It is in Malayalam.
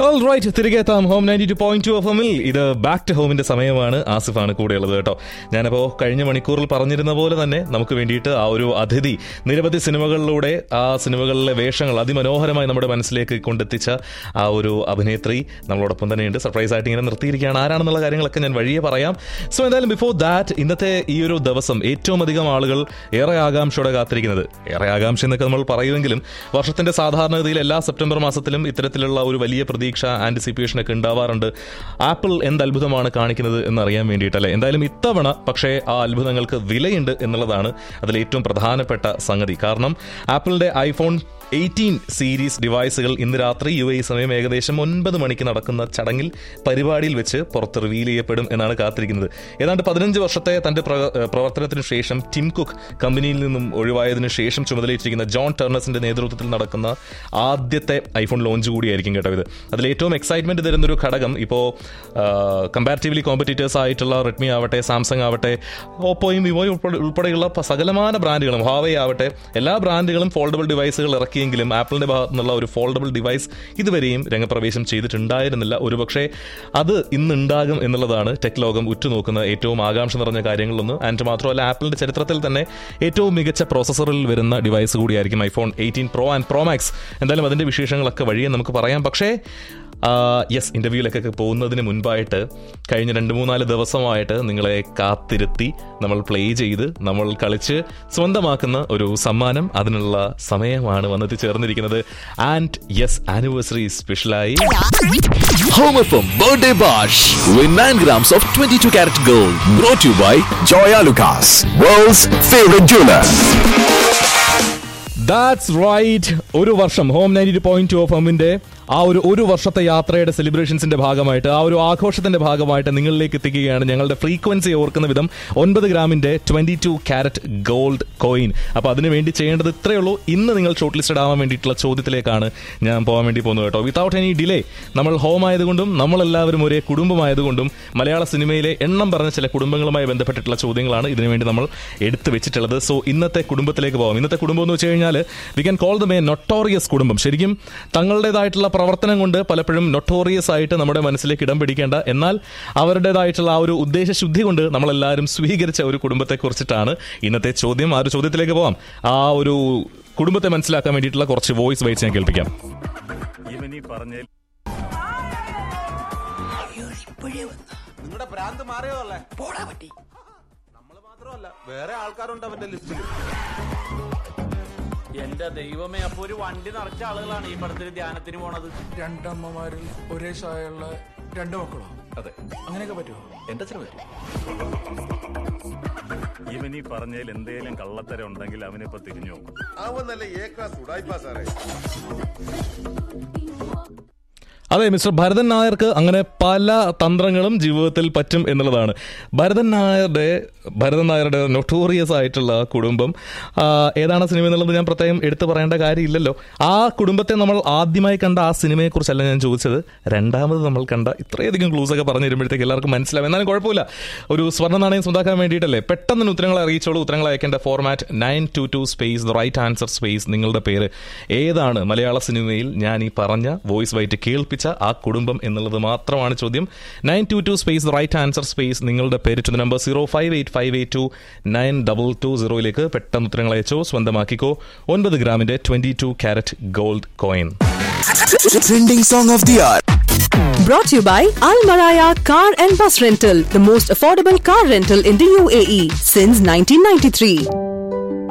ഓൾ റൈറ്റ് തിരികെ എത്താം Home ninety two point two F എമ്മിൽ ഇത് ബാക്ക് ടു ഹോമിന്റെ സമയമാണ് ആസിഫാണ് കൂടെയുള്ളത് കേട്ടോ ഞാനപ്പോൾ കഴിഞ്ഞ മണിക്കൂറിൽ പറഞ്ഞിരുന്ന പോലെ തന്നെ നമുക്ക് വേണ്ടിയിട്ട് ആ ഒരു അതിഥി നിരവധി സിനിമകളിലൂടെ ആ സിനിമകളിലെ വേഷങ്ങൾ അതിമനോഹരമായി നമ്മുടെ മനസ്സിലേക്ക് കൊണ്ടെത്തിച്ച ആ ഒരു അഭിനേത്രി നമ്മളോടൊപ്പം തന്നെയുണ്ട് സർപ്രൈസ് ആയിട്ട് ഇങ്ങനെ നിർത്തിയിരിക്കുകയാണ് ആരാണെന്നുള്ള കാര്യങ്ങളൊക്കെ ഞാൻ വഴിയെ പറയാം സോ എന്തായാലും ബിഫോർ ദാറ്റ് ഇന്നത്തെ ഈ ഒരു ദിവസം ഏറ്റവും അധികം ആളുകൾ ഏറെ ആകാംക്ഷയോടെ കാത്തിരിക്കുന്നത് ഏറെ ആകാംക്ഷ എന്നൊക്കെ നമ്മൾ പറയുമെങ്കിലും വർഷത്തിന്റെ സാധാരണഗതിയിൽ എല്ലാ സെപ്റ്റംബർ മാസത്തിലും ഇത്തരത്തിലുള്ള ഒരു വലിയ പ്രതീക്ഷ ആന്റിസിപ്പേഷൻ ഒക്കെ ഉണ്ടാവാറുണ്ട് ആപ്പിൾ എന്ത് അത്ഭുതമാണ് കാണിക്കുന്നത് എന്നറിയാൻ വേണ്ടിയിട്ടല്ലേ എന്തായാലും ഇത്തവണ പക്ഷേ ആ അത്ഭുതങ്ങൾക്ക് വിലയുണ്ട് എന്നുള്ളതാണ് അതിൽ ഏറ്റവും പ്രധാനപ്പെട്ട സംഗതി കാരണം ആപ്പിളിന്റെ ഐഫോൺ എയ്റ്റീൻ സീരീസ് ഡിവൈസുകൾ ഇന്ന് രാത്രി യു എ സമയം ഏകദേശം ഒൻപത് മണിക്ക് നടക്കുന്ന ചടങ്ങിൽ പരിപാടിയിൽ വെച്ച് പുറത്ത് റിവീൽ ചെയ്യപ്പെടും എന്നാണ് കാത്തിരിക്കുന്നത് ഏതാണ്ട് പതിനഞ്ച് വർഷത്തെ തന്റെ പ്ര- പ്രവർത്തനത്തിന് ശേഷം ടിം കുക്ക് കമ്പനിയിൽ നിന്നും ഒഴിവായതിനു ശേഷം ചുമതലയേറ്റിരിക്കുന്ന ജോൺ ടെർണസിന്റെ നേതൃത്വത്തിൽ നടക്കുന്ന ആദ്യത്തെ ഐഫോൺ ലോഞ്ച് കൂടിയായിരിക്കും കേട്ടോ ഇത് അതിൽ ഏറ്റവും എക്സൈറ്റ്മെന്റ് തരുന്നൊരു ഘടകം ഇപ്പോൾ കമ്പാരിറ്റീവ്ലി കോമ്പറ്റീറ്റേഴ്സ് ആയിട്ടുള്ള റെഡ്മി ആവട്ടെ സാംസങ് ആവട്ടെ ഓപ്പോയും വിവോയും ഉൾപ്പെടെ ഉൾപ്പെടെയുള്ള പ- സകലമാന ബ്രാൻഡുകളും ഹാവേ ആവട്ടെ എല്ലാ ബ്രാൻഡുകളും ഫോൾഡബിൾ ഡിവൈസുകൾ ഇറക്കിയെങ്കിലും ആപ്പിളിന്റെ ഭാഗത്തു നിന്നുള്ള ഒരു ഫോൾഡബിൾ ഡിവൈസ് ഇതുവരെയും രംഗപ്രവേശം ചെയ്തിട്ടുണ്ടായിരുന്നില്ല ഒരുപക്ഷെ അത് ഇന്ന് ഉണ്ടാകും എന്നുള്ളതാണ് ടെക് ലോകം ഉറ്റുനോക്കുന്ന ഏറ്റവും ആകാംക്ഷ നിറഞ്ഞ കാര്യങ്ങളിലൊന്ന് ആൻഡ് മാത്രമല്ല ആപ്പിളിന്റെ ചരിത്രത്തിൽ തന്നെ ഏറ്റവും മികച്ച പ്രോസസ്സറിൽ വരുന്ന ഡിവൈസ് കൂടിയായിരിക്കും iPhone eighteen Pro and Pro Max എന്തായാലും അതിന്റെ വിശേഷങ്ങളൊക്കെ വഴിയെ നമുക്ക് പറയാം പക്ഷേ യെസ് ഇന്റർവ്യൂവിലൊക്കെ പോകുന്നതിന് മുൻപായിട്ട് കഴിഞ്ഞ രണ്ട് മൂന്നാല് ദിവസമായിട്ട് നിങ്ങളെ കാത്തിരുത്തി നമ്മൾ പ്ലേ ചെയ്ത് നമ്മൾ കളിച്ച് സ്വന്തമാക്കുന്ന ഒരു സമ്മാനം അതിനുള്ള സമയമാണ് വന്നെത്തി ചേർന്നിരിക്കുന്നത് ആൻഡ് യെസ് ആനിവേഴ്സറി സ്പെഷ്യലായി Home FM Birthday Bash. Win 9 grams of 22 karat gold. Brought to you by Joya Lucas, world's favorite jeweler. That's right ഒരു വർഷം Home ninety point two F എമ്മിന്റെ ആ ഒരു ഒരു വർഷത്തെ യാത്രയുടെ സെലിബ്രേഷൻസിന്റെ ഭാഗമായിട്ട് ആ ഒരു ആഘോഷത്തിന്റെ ഭാഗമായിട്ട് നിങ്ങളിലേക്ക് എത്തിക്കുകയാണ് ഞങ്ങളുടെ ഫ്രീക്വൻസി ഓർക്കുന്ന വിധം ഒൻപത് ഗ്രാമിന്റെ twenty two carat gold coin അപ്പൊ അതിന് വേണ്ടി ചെയ്യേണ്ടത് ഇത്രയേ ഉള്ളൂ ഇന്ന് നിങ്ങൾ ഷോർട്ട് ലിസ്റ്റഡ് ആവാൻ വേണ്ടിയിട്ടുള്ള ചോദ്യത്തിലേക്കാണ് ഞാൻ പോകാൻ വേണ്ടി പോകുന്നത് കേട്ടോ വിതൗട്ട് എനി ഡിലേ നമ്മൾ ഹോം ആയതുകൊണ്ടും നമ്മളെല്ലാവരും ഒരേ കുടുംബമായതുകൊണ്ടും മലയാള സിനിമയിലെ എണ്ണം പറഞ്ഞ ചില കുടുംബങ്ങളുമായി ബന്ധപ്പെട്ടിട്ടുള്ള ചോദ്യങ്ങളാണ് ഇതിനുവേണ്ടി നമ്മൾ എടുത്തു വെച്ചിട്ടുള്ളത് സോ ഇന്നത്തെ കുടുംബത്തിലേക്ക് പോകാം ഇന്നത്തെ കുടുംബം എന്ന് വെച്ച് കഴിഞ്ഞാൽ we can call them notorious കുടുംബം ശരിക്കും തങ്ങളുടേതായിട്ടുള്ള പ്രവർത്തനം കൊണ്ട് പലപ്പോഴും നൊട്ടോറിയസ് ആയിട്ട് നമ്മുടെ മനസ്സിലേക്ക് ഇടം പിടിക്കേണ്ട എന്നാൽ അവരുടേതായിട്ടുള്ള ആ ഒരു ഉദ്ദേശശുദ്ധി കൊണ്ട് നമ്മളെല്ലാവരും സ്വീകരിച്ച ഒരു കുടുംബത്തെ കുറിച്ചിട്ടാണ് ഇന്നത്തെ ചോദ്യം ആ ഒരു ചോദ്യത്തിലേക്ക് പോകാം ആ ഒരു കുടുംബത്തെ മനസ്സിലാക്കാൻ വേണ്ടിയിട്ടുള്ള കുറച്ച് വോയിസ് വൈസ് ഞാൻ കേൾപ്പിക്കാം ഇവനീ പറഞ്ഞ നിങ്ങളുടെ ഭ്രാന്ത് മാറിയതല്ലേ പോടാ പറ്റി നമ്മള് മാത്രമല്ല വേറെ ആൾക്കാരുണ്ട് അവന്റെ ലിസ്റ്റിൽ എന്റെ ദൈവമേ അപ്പൊ ഒരു വണ്ടി നിറച്ച ആളുകളാണ് ഈ പടത്തിൽ ധ്യാനത്തിന് പോണത് രണ്ടമ്മമാരിൽ ഒരേ ചായയുള്ള രണ്ട് മക്കളോ അതെ അങ്ങനെയൊക്കെ പറ്റുമോ എന്റെ അച്ഛന് പറ്റും ഇവനീ പറഞ്ഞതിൽ എന്തേലും കള്ളത്തരം ഉണ്ടെങ്കിൽ അവനിപ്പോ തിരിഞ്ഞു നോക്കും അവൻ നല്ല എ ക്ലാസ് ഉടായിപ്പാ സാറേ അതെ മിസ്റ്റർ ഭരതൻ നായർക്ക് അങ്ങനെ പല തന്ത്രങ്ങളും ജീവിതത്തിൽ പറ്റും എന്നുള്ളതാണ് ഭരതൻ നായരുടെ ഭരതൻ നായരുടെ നൊട്ടോറിയസ് ആയിട്ടുള്ള കുടുംബം ആ, ഏതാണ് സിനിമ എന്നുള്ളത് ഞാൻ പ്രത്യേകം എടുത്തു പറയേണ്ട കാര്യമില്ലല്ലോ ആ കുടുംബത്തെ നമ്മൾ ആദ്യമായി കണ്ട ആ സിനിമയെക്കുറിച്ചല്ല ഞാൻ ചോദിച്ചത് രണ്ടാമത് നമ്മൾ കണ്ട ഇത്രയധികം ക്ലൂസ് ഒക്കെ പറഞ്ഞു തരുമ്പോഴത്തേക്ക് എല്ലാവർക്കും മനസ്സിലാവും എന്നാലും കുഴപ്പമില്ല ഒരു സ്വർണ്ണ നാണയം സ്വന്താക്കാൻ വേണ്ടിയിട്ടല്ലേ പെട്ടെന്ന് തന്നെ ഉത്തരങ്ങൾ അറിയിച്ചോളൂ ഉത്തരങ്ങൾ അയക്കേണ്ട format nine two two space the right answer space നിങ്ങളുടെ പേര് ഏതാണ് മലയാള സിനിമയിൽ ഞാൻ ഈ പറഞ്ഞ വോയിസ് വൈറ്റ് കേൾപ്പിച്ച ആ കുടുംബം എന്നുള്ളത് മാത്രമാണ് ചോദ്യം nine two two space the right answer space നിങ്ങളുടെ പേര് to number zero five eight five eight two nine double two സീറോയിലേക്ക് പെട്ടെന്ന് ഉത്തരങ്ങൾ അയച്ചോ സ്വന്തമാക്കിക്കോ ഒൻപത് ഗ്രാമിന്റെ twenty two carat gold coin Trending song of the hour. Brought to you by Al Maraya Car and Bus Rental, the most affordable car rental in the UAE since 1993.